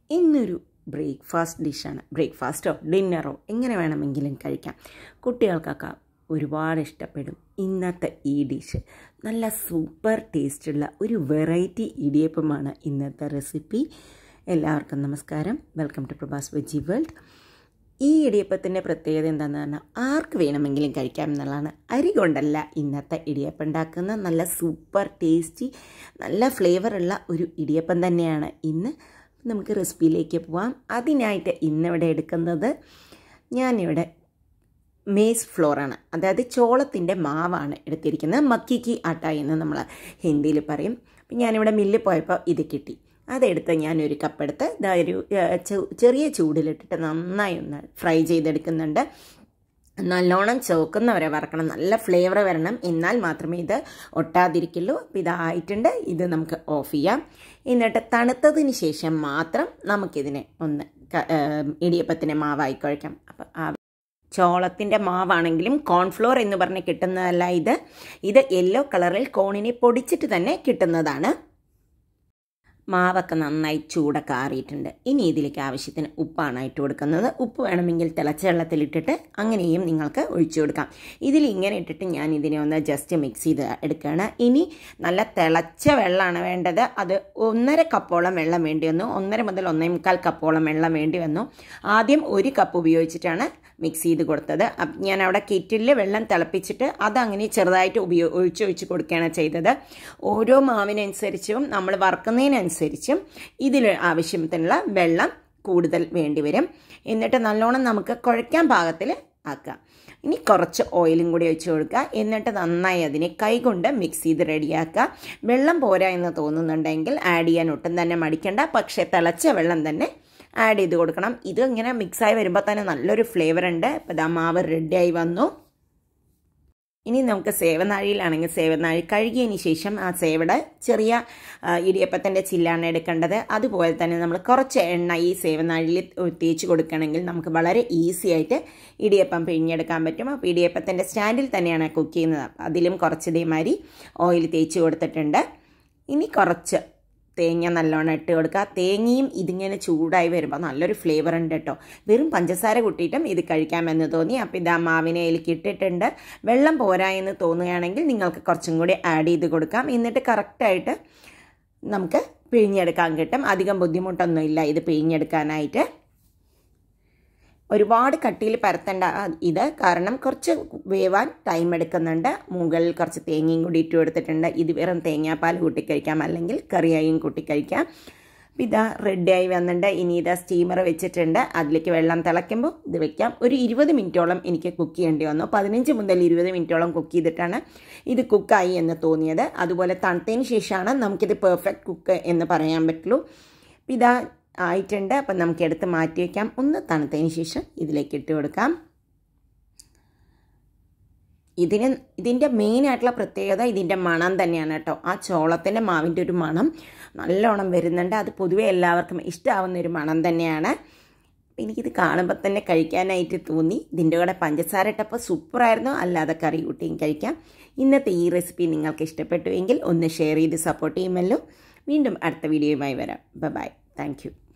ഇന്നൊരു ബ്രേക്ക്ഫാസ്റ്റ് ഡിഷാണ് ബ്രേക്ക്ഫാസ്റ്റോ ഡിന്നറോ എങ്ങനെ വേണമെങ്കിലും കഴിക്കാം കുട്ടികൾക്കൊക്കെ ഒരുപാട് ഇഷ്ടപ്പെടും ഇന്നത്തെ ഈ ഡിഷ് നല്ല സൂപ്പർ ടേസ്റ്റുള്ള ഒരു വെറൈറ്റി ഇടിയപ്പമാണ് ഇന്നത്തെ റെസിപ്പി എല്ലാവർക്കും നമസ്കാരം welcome to Prabhas veggie world ഈ ഇടിയപ്പത്തിൻ്റെ പ്രത്യേകത എന്താണെന്ന് പറഞ്ഞാൽ ആർക്ക് വേണമെങ്കിലും കഴിക്കാം എന്നുള്ളതാണ് അരി കൊണ്ടല്ല ഇന്നത്തെ ഇടിയപ്പം ഉണ്ടാക്കുന്ന നല്ല സൂപ്പർ ടേസ്റ്റി നല്ല ഫ്ലേവറുള്ള ഒരു ഇടിയപ്പം തന്നെയാണ് ഇന്ന് നമുക്ക് റെസിപ്പിയിലേക്ക് പോവാം അതിനായിട്ട് ഇന്നിവിടെ എടുക്കുന്നത് ഞാനിവിടെ മേസ് ഫ്ലോറാണ് അതായത് ചോളത്തിൻ്റെ മാവാണ് എടുത്തിരിക്കുന്നത് മക്കിക്ക് ആട്ട എന്ന് നമ്മൾ ഹിന്ദിയിൽ പറയും അപ്പം ഞാനിവിടെ മില്ലിൽ പോയപ്പോൾ ഇത് കിട്ടി അതെടുത്ത് ഞാനൊരു കപ്പെടുത്ത് ഇതാ ഒരു ചെറിയ ചൂടിലിട്ടിട്ട് നന്നായി ഒന്ന് ഫ്രൈ ചെയ്തെടുക്കുന്നുണ്ട് നല്ലോണം ചോക്കുന്നവരെ വറക്കണം നല്ല ഫ്ലേവർ വരണം എന്നാൽ മാത്രമേ ഇത് ഒട്ടാതിരിക്കുള്ളൂ അപ്പോൾ ഇതായിട്ടുണ്ട് ഇത് നമുക്ക് ഓഫ് ചെയ്യാം എന്നിട്ട് തണുത്തതിന് ശേഷം മാത്രം നമുക്കിതിനെ ഒന്ന് ഇടിയപ്പത്തിന് മാവായി കുഴക്കാം അപ്പോൾ ആ ചോളത്തിൻ്റെ മാവാണെങ്കിലും കോൺഫ്ലോർ എന്ന് പറഞ്ഞ് കിട്ടുന്നതല്ല ഇത് ഇത് യെല്ലോ കളറിൽ കോണിനെ പൊടിച്ചിട്ട് തന്നെ കിട്ടുന്നതാണ് മാവൊക്കെ നന്നായി ചൂടൊക്കെ ആറിയിട്ടുണ്ട് ഇനി ഇതിലേക്ക് ആവശ്യത്തിന് ഉപ്പാണ് ഇട്ട് കൊടുക്കുന്നത് ഉപ്പ് വേണമെങ്കിൽ തിളച്ച വെള്ളത്തിലിട്ടിട്ട് അങ്ങനെയും നിങ്ങൾക്ക് ഒഴിച്ചു കൊടുക്കാം ഇതിൽ ഇങ്ങനെ ഇട്ടിട്ട് ഞാൻ ഇതിനെ ഒന്ന് ജസ്റ്റ് മിക്സ് ചെയ്ത് എടുക്കുകയാണ് ഇനി നല്ല തിളച്ച വെള്ളമാണ് വേണ്ടത് അത് ഒന്നര കപ്പോളം വെള്ളം വേണ്ടി വന്നു ഒന്നര മുതൽ ഒന്നേ മുക്കാൽ കപ്പോളം വെള്ളം വേണ്ടി വന്നു ആദ്യം ഒരു കപ്പ് ഉപയോഗിച്ചിട്ടാണ് മിക്സ് ചെയ്ത് കൊടുത്തത് ഞാൻ അവിടെ കിറ്റിൽ വെള്ളം തിളപ്പിച്ചിട്ട് അതങ്ങനെ ചെറുതായിട്ട് ഉപയോഗ ഒഴിച്ച് ഒഴിച്ച് കൊടുക്കുകയാണ് ചെയ്തത് ഓരോ മാവിനനുസരിച്ചും നമ്മൾ വറുക്കുന്നതിനനുസരിച്ചും ഇതിൽ ആവശ്യത്തിനുള്ള വെള്ളം കൂടുതൽ വേണ്ടി വരും എന്നിട്ട് നല്ലോണം നമുക്ക് കുഴയ്ക്കാൻ പാകത്തിൽ ആക്കാം ഇനി കുറച്ച് ഓയിലും കൂടി ഒഴിച്ച് കൊടുക്കുക എന്നിട്ട് നന്നായി അതിനെ കൈകൊണ്ട് മിക്സ് ചെയ്ത് റെഡിയാക്കുക വെള്ളം പോരാ എന്ന് തോന്നുന്നുണ്ടെങ്കിൽ ആഡ് ചെയ്യാൻ ഒട്ടും തന്നെ മടിക്കണ്ട പക്ഷേ തിളച്ച വെള്ളം തന്നെ ആഡ് ചെയ്ത് കൊടുക്കണം ഇത് ഇങ്ങനെ മിക്സായി വരുമ്പോൾ തന്നെ നല്ലൊരു ഫ്ലേവർ ഉണ്ട് ഇപ്പോൾ ഇതാ മാവ് റെഡിയായി വന്നു ഇനി നമുക്ക് സേവനാഴിയിലാണെങ്കിൽ സേവനാഴി കഴുകിയതിന് ശേഷം ആ സേവയുടെ ചെറിയ ഇടിയപ്പത്തിൻ്റെ ചില്ലാണ് എടുക്കേണ്ടത് അതുപോലെ തന്നെ നമ്മൾ കുറച്ച് എണ്ണ ഈ സേവനാഴിയിൽ തേച്ച് കൊടുക്കണമെങ്കിൽ നമുക്ക് വളരെ ഈസി ആയിട്ട് ഇടിയപ്പം പിഴിഞ്ഞെടുക്കാൻ പറ്റും അപ്പോൾ ഇടിയപ്പത്തിൻ്റെ സ്റ്റാൻഡിൽ തന്നെയാണ് കുക്ക് ചെയ്യുന്നത് അതിലും കുറച്ച് ഇതേമാതിരി ഓയിൽ തേച്ച് കൊടുത്തിട്ടുണ്ട് ഇനി കുറച്ച് തേങ്ങ നല്ലോണം ഇട്ട് കൊടുക്കുക തേങ്ങയും ഇതിങ്ങനെ ചൂടായി വരുമ്പോൾ നല്ലൊരു ഫ്ലേവർ ഉണ്ട് കേട്ടോ വെറും പഞ്ചസാര കൂട്ടിയിട്ടും ഇത് കഴിക്കാമെന്ന് തോന്നി അപ്പോൾ ഇത് ആ മാവിനെ അതിലേക്ക് ഇട്ടിട്ടുണ്ട് വെള്ളം പോരാ എന്ന് തോന്നുകയാണെങ്കിൽ നിങ്ങൾക്ക് കുറച്ചും കൂടി ആഡ് ചെയ്ത് കൊടുക്കാം എന്നിട്ട് കറക്റ്റായിട്ട് നമുക്ക് പിഴിഞ്ഞെടുക്കാൻ കിട്ടും അധികം ബുദ്ധിമുട്ടൊന്നുമില്ല ഇത് പിഴിഞ്ഞെടുക്കാനായിട്ട് ഒരുപാട് കട്ടിയിൽ പരത്തേണ്ട ഇത് കാരണം കുറച്ച് വേവാൻ ടൈം എടുക്കുന്നുണ്ട് മുകളിൽ കുറച്ച് തേങ്ങയും കൂടി ഇട്ട് കൊടുത്തിട്ടുണ്ട് ഇത് വെറും തേങ്ങാപ്പാൽ കൂട്ടിക്കഴിക്കാം അല്ലെങ്കിൽ കറിയായും കൂട്ടിക്കഴിക്കാം ഇതാ റെഡിയായി വന്നിട്ടുണ്ട് ഇനി ഇതാ സ്റ്റീമർ വെച്ചിട്ടുണ്ട് അതിലേക്ക് വെള്ളം തിളയ്ക്കുമ്പോൾ ഇത് വെക്കാം ഒരു ഇരുപത് മിനിറ്റോളം എനിക്ക് കുക്ക് ചെയ്യേണ്ടി വന്നു പതിനഞ്ച് മുതൽ ഇരുപത് മിനിറ്റോളം കുക്ക് ചെയ്തിട്ടാണ് ഇത് കുക്കായി എന്ന് തോന്നിയത് അതുപോലെ തണുത്തതിന് ശേഷമാണ് നമുക്കിത് പെർഫെക്റ്റ് കുക്ക് എന്ന് പറയാൻ പറ്റുള്ളൂ ഇതാ ആയിട്ടുണ്ട് അപ്പം നമുക്ക് എടുത്ത് മാറ്റി വയ്ക്കാം ഒന്ന് തണുത്തതിന് ശേഷം ഇതിലേക്ക് ഇട്ട് കൊടുക്കാം ഇതിന് ഇതിൻ്റെ മെയിനായിട്ടുള്ള പ്രത്യേകത ഇതിൻ്റെ മണം തന്നെയാണ് കേട്ടോ ആ ചോളത്തിൻ്റെ മാവിൻ്റെ ഒരു മണം നല്ലോണം വരുന്നുണ്ട് അത് പൊതുവെ എല്ലാവർക്കും ഇഷ്ടമാവുന്ന ഒരു മണം തന്നെയാണ് എനിക്കിത് കാണുമ്പോൾ തന്നെ കഴിക്കാനായിട്ട് തോന്നി ഇതിൻ്റെ കൂടെ പഞ്ചസാര ഇട്ടപ്പോൾ സൂപ്പറായിരുന്നു അല്ലാതെ കറി കൂട്ടിയും കഴിക്കാം ഇന്നത്തെ ഈ റെസിപ്പി നിങ്ങൾക്ക് ഇഷ്ടപ്പെട്ടുവെങ്കിൽ ഒന്ന് ഷെയർ ചെയ്ത് സപ്പോർട്ട് ചെയ്യുമല്ലോ വീണ്ടും അടുത്ത വീഡിയോയുമായി വരാം ബൈ താങ്ക്